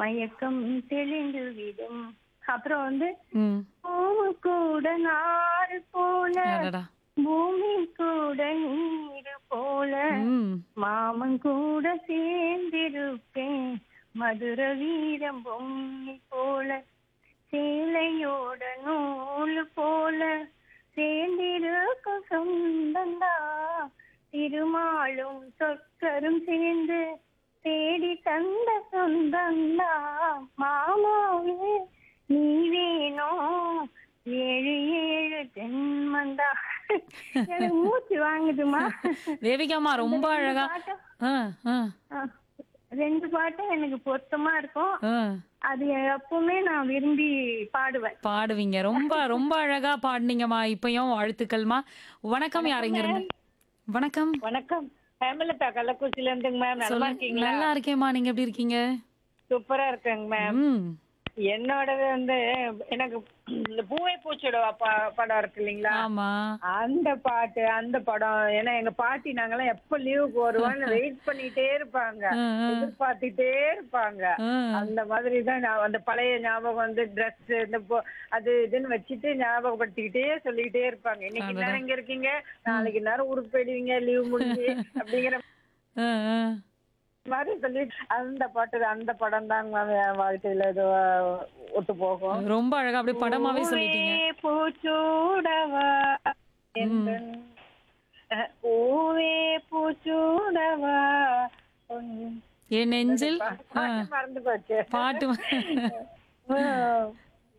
மயக்கம் தெளிந்து விடும் அப்புறம் வந்து ம் பூவு கூட நாறு போல அடடா பூமி கூட நீரு போல ம் மாமன் கூட சேர்ந்திருப்பேன் மதுர வீரம் பொம்மி போல சேலையோட நூல் போல சேர்ந்திருக்கும் சொந்தந்தா திருமாலும் சொற்கரும் சேர்ந்து தேடி தந்த சொந்தந்தா மாமாவே நீ வேணும் ஏழு ஏழு ஜென்மந்தா எனக்கு மூச்சு வாங்குதுமா தேவிகாமா ரொம்ப அழகா பாட்டு ஆ ஆ ஆ, ரெண்டு பாட்டும் எனக்கு பொருத்தமா இருக்கும் ஆ அது எப்பவுமே நான் விரும்பி பாடுவேன் பாடுவீங்க ரொம்ப ரொம்ப அழகா பாடுனீங்கம்மா இப்பயும் வாழ்த்துக்கள்மா வணக்கம் யாருங்க இருந்து வணக்கம் வணக்கம் ஹேமலதா கள்ளக்குறிச்சில இருந்துங்க மேம் நல்லா சொல்லுங்க இருக்கீங்களா நல்லா இருக்கேம்மா நீங்க எப்படி இருக்கீங்க சூப்பரா இருக்கேங்க மேம் ம் என்னோடது வந்து எனக்கு இந்த பூவை பூச்சோட ப- படம் இருக்கு இல்லைங்களா ஆமா அந்த பாட்டு அந்த படம் ஏன்னா எங்க பாட்டி நாங்கெல்லாம் எப்ப லீவுக்கு வருவான்னு வெயிட் பண்ணிட்டே இருப்பாங்க ஆ, ஆ. எதிர்பார்த்துட்டே இருப்பாங்க ஆ. அந்த மாதிரி தான் நான் அந்த பழைய ஞாபகம் வந்து ட்ரெஸ் இந்த பொ- அது இதுன்னு வச்சுட்டு ஞாபகப்படுத்திக்கிட்டே சொல்லிக்கிட்டே இருப்பாங்க இன்னைக்கு அடடா. நேரம் இங்க இருக்கீங்க நாளைக்கு நேரம் ஊருக்கு போயிடுவீங்க லீவ் முடிஞ்சு அப்படிங்கிற ஆ, ஆ. மாதிரி சொல்லி அந்த பாட்டு அந்த படம் தாங்க மேம் என் வாழ்க்கையில இது அஹ், ஒத்து போகும் ரொம்ப அழகா அப்படியே படமாவே சொல்லிட்டீங்க பூவே பூச்சூடவா எந்தன் அஹ், பூவே பூச்சூடவா உன் என் நெஞ்சில் ஆ, பாட்டு மறந்து போச்சு பாட்டு அஹ்,